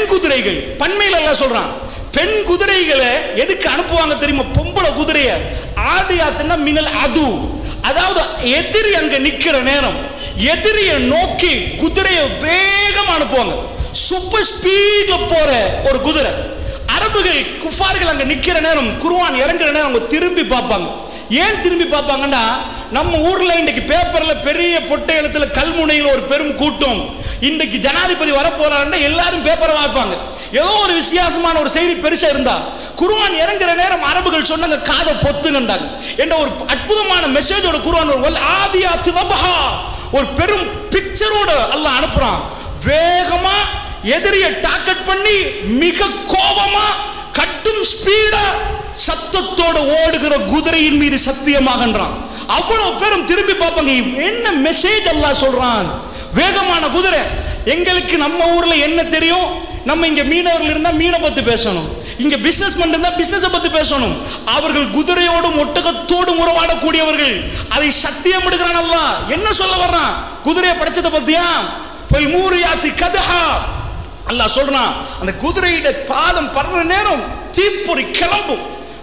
குதிரைகள் பண்மையில எல்லாம் சொல்றான் பெண் குதிரைகளை எதுக்கு அனுப்புவாங்க தெரியுமா பொம்பளை குதிரைய ஆதியாத்துனா மினல் அது அதாவது எதிரி அங்க நிக்கிற நேரம் எதிரியை நோக்கி குதிரையை வேகமா அனுப்புவாங்க சூப்பர் ஸ்பீட்ல போற ஒரு குதிரை அரபுகள் குஃபார்கள் அங்க நிக்கிற நேரம் குர்ஆன் இறங்குற நேரம் அவங்க திரும்பி பார்ப்பாங்க ஏன் திரும்பி பார்ப்பாங்கன்னா நம்ம ஊர்ல இன்னைக்கு பேப்பர்ல பெரிய பொட்டை எழுத்துல கல்முனையில் ஒரு பெரும் கூட்டம் இன்றைக்கு ஜனாதிபதி வரப்போறாருன்னா எல்லாரும் பேப்பரை வாய்ப்பாங்க ஏதோ ஒரு வித்தியாசமான ஒரு செய்தி பெருசா இருந்தா குர்ஆன் இறங்குற நேரம் அரபுகள் சொன்னாங்க காதை பொத்துங்கண்டாங்க என்ற ஒரு அற்புதமான மெசேஜோட குர்ஆன் ஒரு வல் ஆதியாத்து வபஹா ஒரு பெரும் பிக்சரோட அல்லாஹ் அனுப்புறான் வேகமா எதிரிய டார்கெட் பண்ணி மிக கோபமா கட்டும் ஸ்பீடா சத்தத்தோட ஓடுகிற குதிரையின் மீது சத்தியமாகன்றான் அவ்வளவு பேரும் திரும்பி பார்ப்பாங்க என்ன மெசேஜ் அல்லாஹ் சொல்றான் வேகமான குதிரை எங்களுக்கு நம்ம ஊர்ல என்ன தெரியும் நம்ம இங்க மீனவர்கள் இருந்தா மீனை பத்தி பேசணும் இங்க பிசினஸ் இருந்தா பிசினஸ் பத்தி பேசணும் அவர்கள் குதிரையோடும் ஒட்டகத்தோடும் உறவாடக்கூடியவர்கள் அதை சத்தியம் எடுக்கிறான் அல்லாஹ் என்ன சொல்ல வர்றான் குதிரையை படைச்சதை பத்தியா போய் மூரியாத்தி கதஹா அல்லாஹ் சொல்றான் அந்த குதிரையிட பாதம் படுற நேரம் தீப்பொறி கிளம்பும்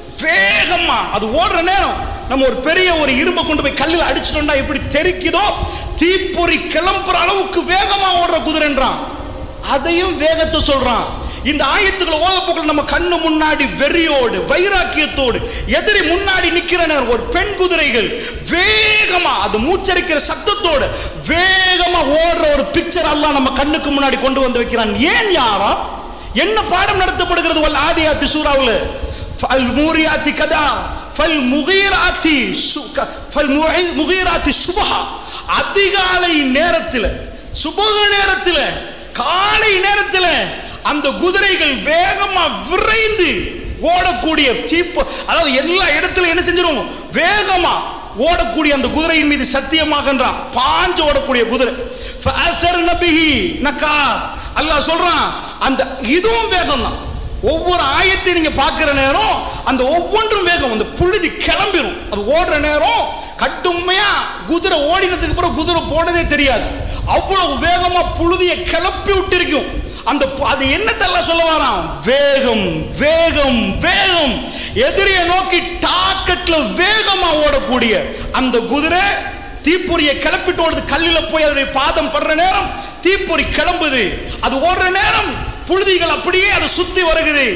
வேகமா அது ஓடுற நேரம் நம்ம ஒரு பெரிய ஒரு இரும்பை கொண்டு போய் கல்லில் அடிச்சிட்டோம்னா எப்படி தெரிக்குதோ தீப்பொறி கிளம்புற அளவுக்கு வேகமா ஓடுற குதிரைன்றான் அதையும் வேகத்தை சொல்றான் இந்த ஆயத்துக்களை ஓத போக்கள் நம்ம கண்ணு முன்னாடி வெறியோடு வைராக்கியத்தோடு எதிரி முன்னாடி நிக்கிற நேரம் ஒரு பெண் குதிரைகள் வேகமா அது மூச்சரிக்கிற சத்தத்தோடு வேகமா ஓடுற ஒரு பிக்சர் எல்லாம் நம்ம கண்ணுக்கு முன்னாடி கொண்டு வந்து வைக்கிறான் ஏன் யாரா என்ன பாடம் நடத்தப்படுகிறது வல் ஆதியாத்தி சூறாவில் ஃபல் மூரியாத்தி கதா ஃபல் முகீராத்தி சு- ஃபல் முகை- முகீராத்தி சுபஹா அதிகாலை நேரத்தில் சுபக நேரத்தில் காலை நேரத்தில் அந்த குதிரைகள் வேகமா விரைந்து ஓடக்கூடிய சீப்பு அதாவது எல்லா இடத்துல என்ன செஞ்சிரும் வேகமா ஓடக்கூடிய அந்த குதிரையின் மீது சத்தியமாகன்றான் பாஞ்சு ஓடக்கூடிய குதிரை ஃபஅஸ்தர்ன பிஹி நக்கா அல்லாஹ் சொல்றான் அந்த இதுவும் வேகம் தான் ஒவ்வொரு ஆயத்தை நீங்க பார்க்கிற நேரம் அந்த ஒவ்வொன்றும் வேகம் அந்த புழுதி கிளம்பிரும் அது ஓடுற நேரம் கட்டுமையா குதிரை ஓடினதுக்கு அப்புறம் குதிரை போனதே தெரியாது அவ்வளவு வேகமா புழுதியை கிளப்பி விட்டிருக்கும் அந்த ப- அது என்னத்தெல்லாம் சொல்ல வரான் வேகம் வேகம் வேகம் எதிரியை நோக்கி டாக்கெட்ல வேகமா ஓடக்கூடிய அந்த குதிரை தீப்பொறியை கிளப்பிட்டு ஓடுது கல்லில போய் அதனுடைய பாதம் படுற நேரம் தீப்பொறி கிளம்புது அது ஓடுற நேரம் புழுதிகள் அப்படியே அதை சுத்தி வருகுது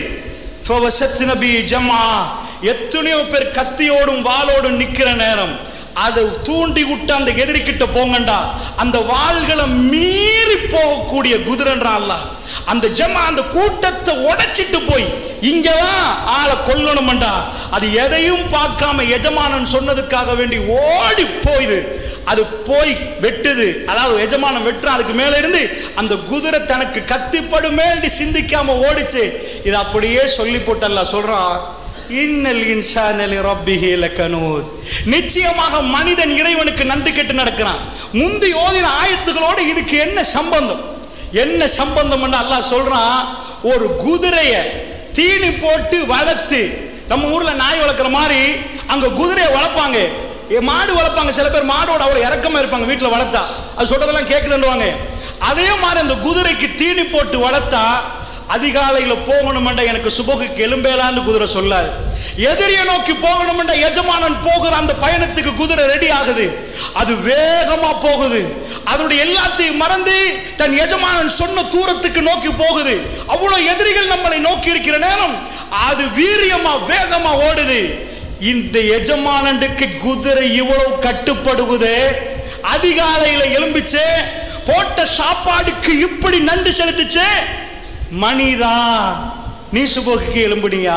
ஃபவசத் நபி ஜமா எத்தனையோ பேர் கத்தியோடும் வாளோடும் நிக்கிற நேரம் அதை தூண்டி விட்டு அந்த எதிரிக்கிட்ட போங்கண்டா அந்த வாள்களை மீறி போகக்கூடிய குதிரன்றான் அல்லாஹ் அந்த ஜமா அந்த கூட்டத்தை உடைச்சிட்டு போய் இங்கதான் ஆளை கொல்லணும்டா அது எதையும் பார்க்காம எஜமானன் சொன்னதுக்காக வேண்டி ஓடி போயுது அது போய் வெட்டுது அதாவது எஜமானன் வெட்டுறான் அதுக்கு மேல இருந்து அந்த குதிரை தனக்கு கத்திப்படும் வேண்டி சிந்திக்காம ஓடிச்சு இது அப்படியே சொல்லி போட்டல்ல சொல்றான் இன்னல் இன்சானலி ரப்பிஹி லகனூத் நிச்சயமாக மனிதன் இறைவனுக்கு நன்றி கெட்டு நடக்கிறான் முந்தி ஓதின ஆயத்துகளோடு இதுக்கு என்ன சம்பந்தம் என்ன சம்பந்தம் அல்லாஹ் சொல்றான் ஒரு குதிரைய தீனி போட்டு வளர்த்து நம்ம ஊர்ல நாய் வளர்க்குற மாதிரி அங்க குதிரையை வளர்ப்பாங்க ஏ, மாடு வளர்ப்பாங்க சில பேர் மாடோட அவ்வளவு இறக்கமா இருப்பாங்க வீட்டுல வளர்த்தா அது சொல்றதெல்லாம் கேக்குதுன்னுவாங்க அதே மாதிரி அந்த குதிரைக்கு தீனி போட்டு வளர்த்தா அதிகாலையில போகணுமெண்டா எனக்கு சுபகுக்கு எலும்பேலான்னு குதிரை சொல்லாரு எதிரியை நோக்கி போகணுமெண்டா எஜமானன் போகிற அந்த பயணத்துக்கு குதிரை ரெடி ஆகுது அது வேகமா போகுது அதனுடைய எல்லாத்தையும் மறந்து தன் எஜமானன் சொன்ன தூரத்துக்கு நோக்கி போகுது அவ்வளவு எதிரிகள் நம்மளை நோக்கி இருக்கிற நேரம் அது வீரியமா வேகமா ஓடுது இந்த எஜமானனுக்கு குதிரை இவ்வளவு கட்டுப்படுவது அதிகாலையில எலும்பிச்சு போட்ட சாப்பாடுக்கு இப்படி நன்றி செலுத்துச்சு மணிதா நீ சுபோக்கு எலும்புனியா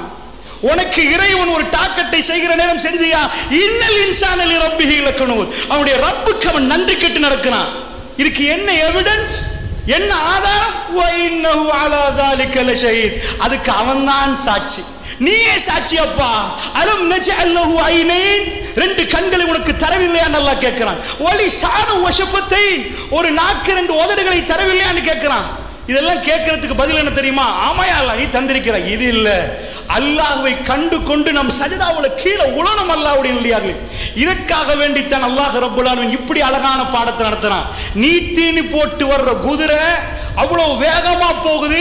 உனக்கு இறைவன் ஒரு தாக்கத்தை செய்கிற நேரம் செஞ்சியா இன்னல் இன்சானலி ரப்பிஹி இலக்கணும் அவனுடைய ரப்புக்கு அவன் நன்றி கெட்டு நடக்கிறான் இதுக்கு என்ன எவிடன்ஸ் என்ன ஆதாரம் வ இன்னஹு அலா ذلك லஷஹீத் அதுக்கு அவன்தான் சாட்சி நீயே சாட்சி அப்பா அலம் நஜஅல் லஹு ஐனைன் ரெண்டு கண்களை உனக்கு தரவில்லையான்னு அல்லாஹ் கேட்கிறான் ஒலி சான வஷஃபத்தைன் ஒரு நாக்கு ரெண்டு உதடுகளை தரவில்லையான்னு கேட்கிறான் இதெல்லாம் கேட்கறதுக்கு பதில் என்ன தெரியுமா ஆமாயா அல்லாஹ் நீ தந்திருக்கிற இது இல்ல அல்லாஹ்வை கண்டு கொண்டு நம் சஜிதாவுல கீழே உலனம் அல்லாஹ்வுடைய இல்லையார்கள் இதற்காக வேண்டித்தான் அல்லாஹ் ரப்புல் ஆலமீன் இப்படி அழகான பாடத்தை நடத்துறான் நீ தீனி போட்டு வர்ற குதிரை அவ்வளவு வேகமா போகுது